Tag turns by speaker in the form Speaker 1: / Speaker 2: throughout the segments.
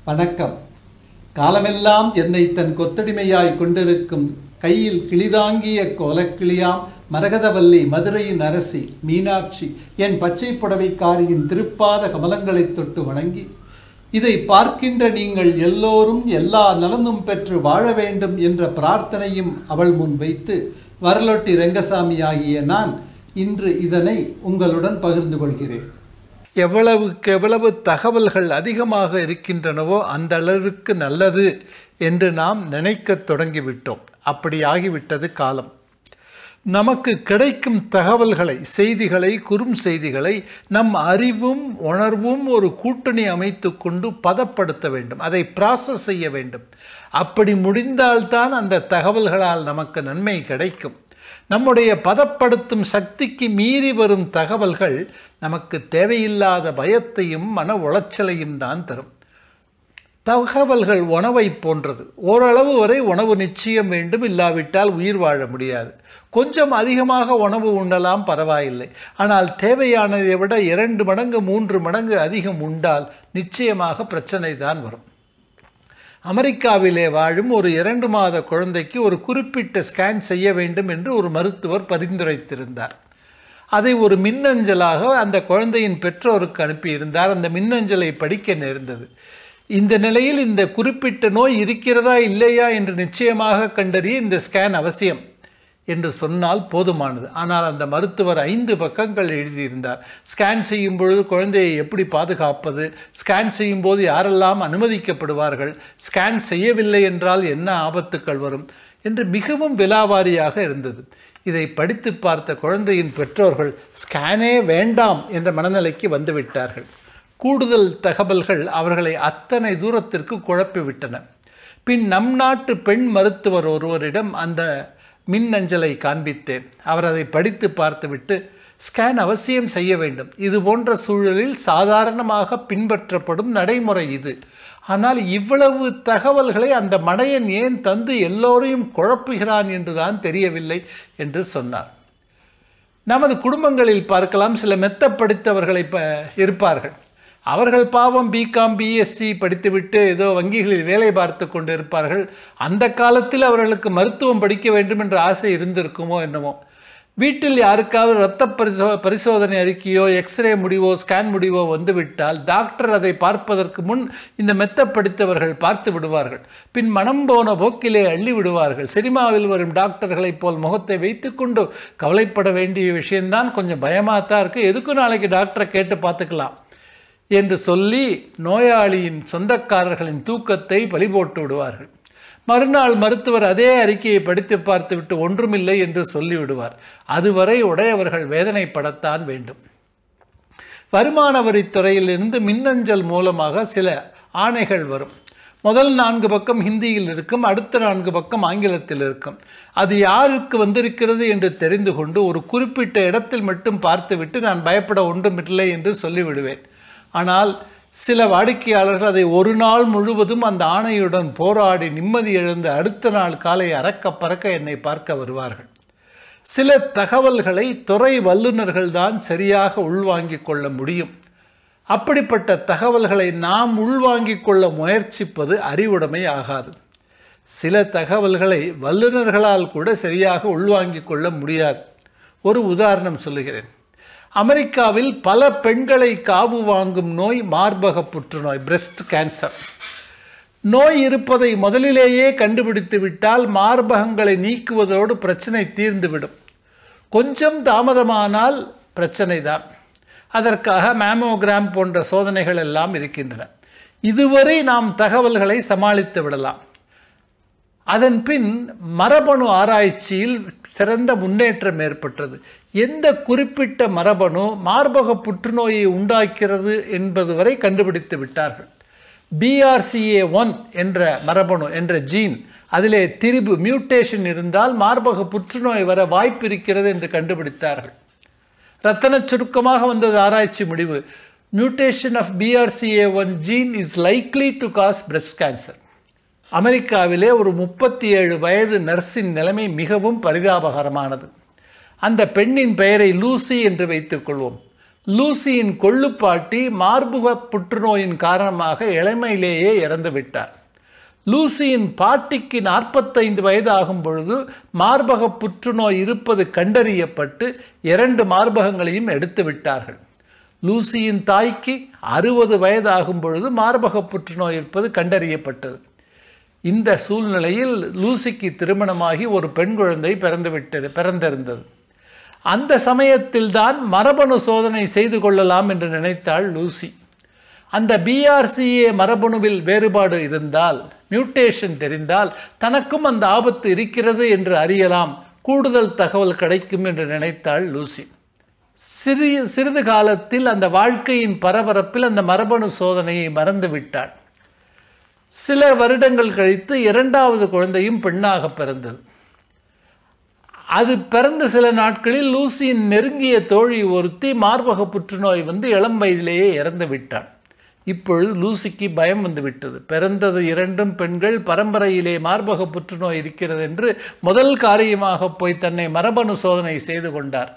Speaker 1: வணக்கம் காலமெல்லாம் என்னை தன் கொத்தடிமையாய் கொண்டிருக்கும் கையில் கிளிதாங்கிய கோலக்கிளியாம் மரகதவல்லி மதுரையின் அரசி மீனாட்சி என் பச்சை புடவைக்காரியின் திருப்பாத கமலங்களைத் தொட்டு வணங்கி இதை பார்க்கின்ற நீங்கள் எல்லோரும் எல்லா நலனும் பெற்று வாழ வேண்டும் என்ற பிரார்த்தனையும் அவள் முன் வைத்து வரலொட்டி ரெங்கசாமி ஆகிய நான் இன்று இதனை உங்களுடன் பகிர்ந்து கொள்கிறேன்
Speaker 2: எவ்வளவுக்கு எவ்வளவு தகவல்கள் அதிகமாக இருக்கின்றனவோ அந்த அளவிற்கு நல்லது என்று நாம் நினைக்கத் தொடங்கிவிட்டோம் அப்படி ஆகிவிட்டது காலம் நமக்கு கிடைக்கும் தகவல்களை செய்திகளை குறும் செய்திகளை நம் அறிவும் உணர்வும் ஒரு கூட்டணி அமைத்து கொண்டு பதப்படுத்த வேண்டும் அதை ப்ராசஸ் செய்ய வேண்டும் அப்படி முடிந்தால்தான் அந்த தகவல்களால் நமக்கு நன்மை கிடைக்கும் நம்முடைய பதப்படுத்தும் சக்திக்கு மீறி வரும் தகவல்கள் நமக்கு தேவையில்லாத பயத்தையும் மன உளைச்சலையும் தான் தரும் தகவல்கள் உணவை போன்றது ஓரளவு வரை உணவு நிச்சயம் வேண்டும் இல்லாவிட்டால் உயிர் வாழ முடியாது கொஞ்சம் அதிகமாக உணவு உண்ணலாம் பரவாயில்லை ஆனால் தேவையானதை விட இரண்டு மடங்கு மூன்று மடங்கு அதிகம் உண்டால் நிச்சயமாக பிரச்சனை தான் வரும் அமெரிக்காவிலே வாழும் ஒரு இரண்டு மாத குழந்தைக்கு ஒரு குறிப்பிட்ட ஸ்கேன் செய்ய வேண்டும் என்று ஒரு மருத்துவர் பரிந்துரைத்திருந்தார் அதை ஒரு மின்னஞ்சலாக அந்த குழந்தையின் பெற்றோருக்கு அனுப்பியிருந்தார் அந்த மின்னஞ்சலை படிக்க நேர்ந்தது இந்த நிலையில் இந்த குறிப்பிட்ட நோய் இருக்கிறதா இல்லையா என்று நிச்சயமாக கண்டறிய இந்த ஸ்கேன் அவசியம் என்று சொன்னால் போதுமானது ஆனால் அந்த மருத்துவர் ஐந்து பக்கங்கள் எழுதியிருந்தார் ஸ்கேன் செய்யும் பொழுது குழந்தையை எப்படி பாதுகாப்பது ஸ்கேன் செய்யும் போது யாரெல்லாம் அனுமதிக்கப்படுவார்கள் ஸ்கேன் செய்யவில்லை என்றால் என்ன ஆபத்துக்கள் வரும் என்று மிகவும் விலாவாரியாக இருந்தது இதை படித்து பார்த்த குழந்தையின் பெற்றோர்கள் ஸ்கேனே வேண்டாம் என்ற மனநிலைக்கு வந்துவிட்டார்கள் கூடுதல் தகவல்கள் அவர்களை அத்தனை தூரத்திற்கு குழப்பிவிட்டன பின் நம் நாட்டு பெண் மருத்துவர் ஒருவரிடம் அந்த மின்னஞ்சலை காண்பித்தேன் அவர் அதை படித்து பார்த்துவிட்டு ஸ்கேன் அவசியம் செய்ய வேண்டும் இது போன்ற சூழலில் சாதாரணமாக பின்பற்றப்படும் நடைமுறை இது ஆனால் இவ்வளவு தகவல்களை அந்த மடையன் ஏன் தந்து எல்லோரையும் குழப்புகிறான் என்றுதான் தெரியவில்லை என்று சொன்னார் நமது குடும்பங்களில் பார்க்கலாம் சில மெத்த படித்தவர்களை ப இருப்பார்கள் அவர்கள் பாவம் பிகாம் பிஎஸ்சி படித்துவிட்டு ஏதோ வங்கிகளில் வேலை பார்த்து கொண்டு இருப்பார்கள் அந்த காலத்தில் அவர்களுக்கு மருத்துவம் படிக்க வேண்டும் என்ற ஆசை இருந்திருக்குமோ என்னமோ வீட்டில் யாருக்காவது இரத்த பரிசோ பரிசோதனை அறிக்கையோ எக்ஸ்ரே முடிவோ ஸ்கேன் முடிவோ வந்துவிட்டால் டாக்டர் அதை பார்ப்பதற்கு முன் இந்த மெத்த படித்தவர்கள் பார்த்து விடுவார்கள் பின் மனம் போன போக்கிலே அள்ளி விடுவார்கள் சினிமாவில் வரும் டாக்டர்களைப் போல் முகத்தை வைத்துக்கொண்டு கவலைப்பட வேண்டிய விஷயம்தான் கொஞ்சம் பயமாக தான் இருக்குது எதுக்கும் நாளைக்கு டாக்டரை கேட்டு பார்த்துக்கலாம் என்று சொல்லி நோயாளியின் சொந்தக்காரர்களின் தூக்கத்தை பலி போட்டு விடுவார்கள் மறுநாள் மருத்துவர் அதே அறிக்கையை படித்து பார்த்துவிட்டு ஒன்றுமில்லை என்று சொல்லிவிடுவார் அதுவரை உடையவர்கள் வேதனைப்படத்தான் வேண்டும் வருமான வரித்துறையிலிருந்து மின்னஞ்சல் மூலமாக சில ஆணைகள் வரும் முதல் நான்கு பக்கம் ஹிந்தியில் இருக்கும் அடுத்த நான்கு பக்கம் ஆங்கிலத்தில் இருக்கும் அது யாருக்கு வந்திருக்கிறது என்று தெரிந்து கொண்டு ஒரு குறிப்பிட்ட இடத்தில் மட்டும் பார்த்துவிட்டு நான் பயப்பட ஒன்றுமில்லை என்று சொல்லிவிடுவேன் ஆனால் சில வாடிக்கையாளர்கள் அதை ஒரு நாள் முழுவதும் அந்த ஆணையுடன் போராடி நிம்மதி எழுந்து அடுத்த நாள் காலை அறக்க பறக்க என்னை பார்க்க வருவார்கள் சில தகவல்களை துறை வல்லுநர்கள் தான் சரியாக உள்வாங்கிக் கொள்ள முடியும் அப்படிப்பட்ட தகவல்களை நாம் உள்வாங்கிக் கொள்ள முயற்சிப்பது அறிவுடைமை ஆகாது சில தகவல்களை வல்லுநர்களால் கூட சரியாக உள்வாங்கிக் கொள்ள முடியாது ஒரு உதாரணம் சொல்லுகிறேன் அமெரிக்காவில் பல பெண்களை காவு வாங்கும் நோய் மார்பக புற்றுநோய் பிரெஸ்ட் கேன்சர் நோய் இருப்பதை முதலிலேயே கண்டுபிடித்து விட்டால் மார்பகங்களை நீக்குவதோடு பிரச்சனை தீர்ந்துவிடும் கொஞ்சம் தாமதமானால் பிரச்சனை தான் அதற்காக மேமோகிராம் போன்ற சோதனைகள் எல்லாம் இருக்கின்றன இதுவரை நாம் தகவல்களை சமாளித்து விடலாம் அதன் பின் மரபணு ஆராய்ச்சியில் சிறந்த முன்னேற்றம் ஏற்பட்டது எந்த குறிப்பிட்ட மரபணு மார்பக புற்றுநோயை உண்டாக்கிறது என்பது வரை கண்டுபிடித்து விட்டார்கள் பிஆர்சிஏ ஒன் என்ற மரபணு என்ற ஜீன் அதிலே திரிபு மியூட்டேஷன் இருந்தால் மார்பக புற்றுநோய் வர வாய்ப்பு இருக்கிறது என்று கண்டுபிடித்தார்கள் ரத்தன சுருக்கமாக வந்தது ஆராய்ச்சி முடிவு mutation of BRCA one gene is likely to cause breast cancer அமெரிக்காவிலே ஒரு முப்பத்தி ஏழு வயது நர்ஸின் நிலைமை மிகவும் பரிதாபகரமானது அந்த பெண்ணின் பெயரை லூசி என்று வைத்துக்கொள்வோம் லூசியின் கொள்ளுப்பாட்டி மார்புக புற்றுநோயின் காரணமாக இளமையிலேயே இறந்து விட்டார் லூசியின் பாட்டிக்கு நாற்பத்தைந்து வயது ஆகும் பொழுது மார்பக புற்றுநோய் இருப்பது கண்டறியப்பட்டு இரண்டு மார்பகங்களையும் எடுத்து விட்டார்கள் லூசியின் தாய்க்கு அறுபது வயது ஆகும் பொழுது மார்பக புற்றுநோய் இருப்பது கண்டறியப்பட்டது இந்த சூழ்நிலையில் லூசிக்கு திருமணமாகி ஒரு பெண் குழந்தை பிறந்துவிட்டது பிறந்திருந்தது அந்த சமயத்தில் தான் மரபணு சோதனை செய்து கொள்ளலாம் என்று நினைத்தாள் லூசி அந்த பிஆர்சிஏ மரபணுவில் வேறுபாடு இருந்தால் மியூட்டேஷன் தெரிந்தால் தனக்கும் அந்த ஆபத்து இருக்கிறது என்று அறியலாம் கூடுதல் தகவல் கிடைக்கும் என்று நினைத்தாள் லூசி சிறிய சிறிது காலத்தில் அந்த வாழ்க்கையின் பரபரப்பில் அந்த மரபணு சோதனையை மறந்து விட்டாள் சில வருடங்கள் கழித்து இரண்டாவது குழந்தையும் பெண்ணாக பிறந்தது அது பிறந்த சில நாட்களில் லூசியின் நெருங்கிய தோழி ஒருத்தி மார்பக புற்றுநோய் வந்து இளம் வயதிலேயே இறந்து விட்டாள் இப்பொழுது லூசிக்கு பயம் வந்து விட்டது பிறந்தது இரண்டும் பெண்கள் பரம்பரையிலே மார்பக புற்றுநோய் இருக்கிறது என்று முதல் காரியமாக போய் தன்னை மரபணு சோதனை செய்து கொண்டார்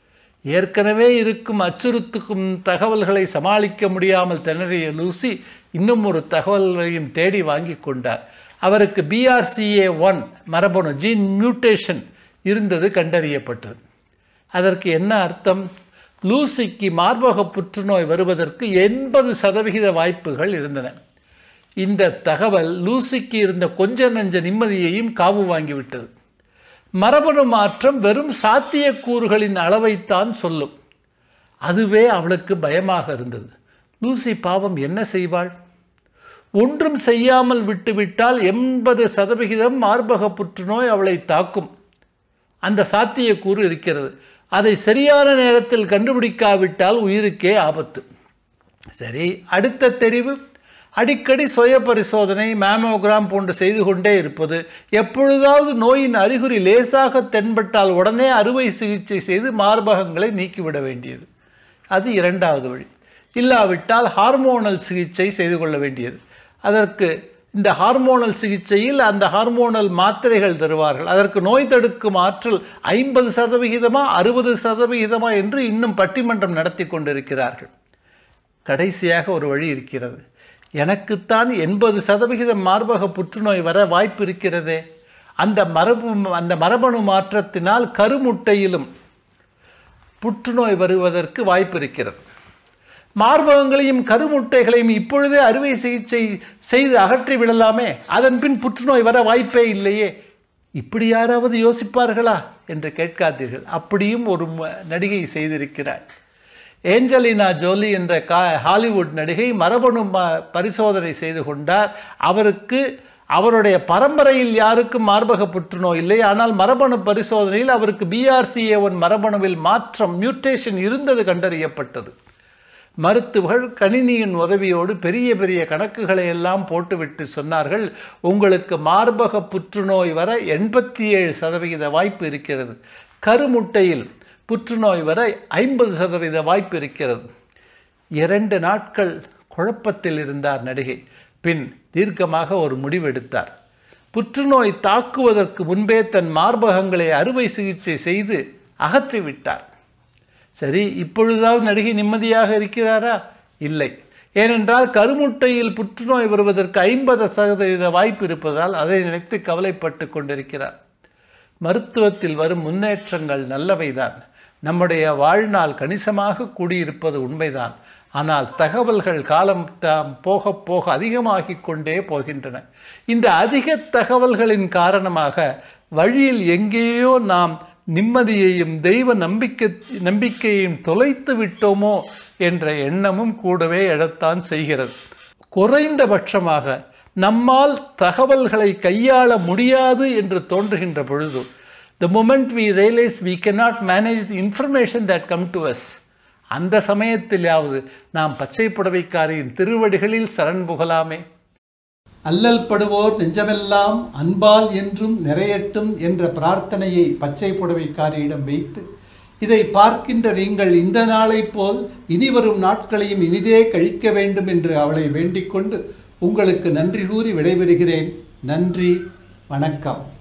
Speaker 2: ஏற்கனவே இருக்கும் அச்சுறுத்துக்கும் தகவல்களை சமாளிக்க முடியாமல் திணறிய லூசி இன்னும் ஒரு தகவல்களையும் தேடி வாங்கி கொண்டார் அவருக்கு பிஆர்சிஏ ஒன் மரபணு ஜீன் மியூட்டேஷன் இருந்தது கண்டறியப்பட்டது அதற்கு என்ன அர்த்தம் லூசிக்கு மார்பக புற்றுநோய் வருவதற்கு எண்பது சதவிகித வாய்ப்புகள் இருந்தன இந்த தகவல் லூசிக்கு இருந்த கொஞ்ச நஞ்ச நிம்மதியையும் காவு வாங்கிவிட்டது மரபணு மாற்றம் வெறும் சாத்தியக்கூறுகளின் அளவைத்தான் சொல்லும் அதுவே அவளுக்கு பயமாக இருந்தது லூசி பாவம் என்ன செய்வாள் ஒன்றும் செய்யாமல் விட்டுவிட்டால் எண்பது சதவிகிதம் மார்பக புற்றுநோய் அவளை தாக்கும் அந்த சாத்தியக்கூறு இருக்கிறது அதை சரியான நேரத்தில் கண்டுபிடிக்காவிட்டால் உயிருக்கே ஆபத்து சரி அடுத்த தெரிவு அடிக்கடி சுய பரிசோதனை மேமோகிராம் போன்று செய்து கொண்டே இருப்பது எப்பொழுதாவது நோயின் அறிகுறி லேசாக தென்பட்டால் உடனே அறுவை சிகிச்சை செய்து மார்பகங்களை நீக்கிவிட வேண்டியது அது இரண்டாவது வழி இல்லாவிட்டால் ஹார்மோனல் சிகிச்சை செய்து கொள்ள வேண்டியது அதற்கு இந்த ஹார்மோனல் சிகிச்சையில் அந்த ஹார்மோனல் மாத்திரைகள் தருவார்கள் அதற்கு நோய் தடுக்கும் ஆற்றல் ஐம்பது சதவிகிதமா அறுபது சதவிகிதமா என்று இன்னும் பட்டிமன்றம் நடத்தி கொண்டிருக்கிறார்கள் கடைசியாக ஒரு வழி இருக்கிறது எனக்குத்தான் எண்பது சதவிகிதம் மார்பக புற்றுநோய் வர வாய்ப்பு இருக்கிறதே அந்த மரபு அந்த மரபணு மாற்றத்தினால் கருமுட்டையிலும் புற்றுநோய் வருவதற்கு வாய்ப்பு இருக்கிறது மார்பகங்களையும் கருமுட்டைகளையும் இப்பொழுதே அறுவை சிகிச்சை செய்து அகற்றி விடலாமே அதன் பின் புற்றுநோய் வர வாய்ப்பே இல்லையே இப்படி யாராவது யோசிப்பார்களா என்று கேட்காதீர்கள் அப்படியும் ஒரு நடிகை செய்திருக்கிறார் ஏஞ்சலினா ஜோலி என்ற கா ஹாலிவுட் நடிகை மரபணு பரிசோதனை செய்து கொண்டார் அவருக்கு அவருடைய பரம்பரையில் யாருக்கும் மார்பக புற்றுநோய் இல்லை ஆனால் மரபணு பரிசோதனையில் அவருக்கு பிஆர்சிஏ ஒன் மரபணுவில் மாற்றம் மியூட்டேஷன் இருந்தது கண்டறியப்பட்டது மருத்துவர்கள் கணினியின் உதவியோடு பெரிய பெரிய கணக்குகளை எல்லாம் போட்டுவிட்டு சொன்னார்கள் உங்களுக்கு மார்பக புற்றுநோய் வர எண்பத்தி ஏழு சதவிகித வாய்ப்பு இருக்கிறது கருமுட்டையில் புற்றுநோய் வர ஐம்பது சதவீத வாய்ப்பு இருக்கிறது இரண்டு நாட்கள் குழப்பத்தில் இருந்தார் நடிகை பின் தீர்க்கமாக ஒரு முடிவெடுத்தார் புற்றுநோய் தாக்குவதற்கு முன்பே தன் மார்பகங்களை அறுவை சிகிச்சை செய்து அகற்றிவிட்டார் சரி இப்பொழுதாவது நடிகை நிம்மதியாக இருக்கிறாரா இல்லை ஏனென்றால் கருமுட்டையில் புற்றுநோய் வருவதற்கு ஐம்பது சதவீத வாய்ப்பு இருப்பதால் அதை நினைத்து கவலைப்பட்டு கொண்டிருக்கிறார் மருத்துவத்தில் வரும் முன்னேற்றங்கள் நல்லவைதான் நம்முடைய வாழ்நாள் கணிசமாக கூடியிருப்பது உண்மைதான் ஆனால் தகவல்கள் காலம் தாம் போக போக அதிகமாகி கொண்டே போகின்றன இந்த அதிக தகவல்களின் காரணமாக வழியில் எங்கேயோ நாம் நிம்மதியையும் தெய்வ நம்பிக்கை நம்பிக்கையையும் தொலைத்து விட்டோமோ என்ற எண்ணமும் கூடவே எழத்தான் செய்கிறது குறைந்தபட்சமாக நம்மால் தகவல்களை கையாள முடியாது என்று தோன்றுகின்ற பொழுது the moment we realise we cannot manage the information that come to us அந்த சமயத்திலாவது நாம் பச்சை புடவைக்காரியின் திருவடிகளில் சரண் புகலாமே
Speaker 1: அல்லல் படுவோர் நெஞ்சமெல்லாம் அன்பால் என்றும் நிறையட்டும் என்ற பிரார்த்தனையை பச்சை புடவைக்காரியிடம் வைத்து இதை பார்க்கின்ற நீங்கள் இந்த நாளைப் போல் இனி வரும் நாட்களையும் இனிதே கழிக்க வேண்டும் என்று அவளை வேண்டிக் கொண்டு உங்களுக்கு நன்றி கூறி விடைபெறுகிறேன் நன்றி வணக்கம்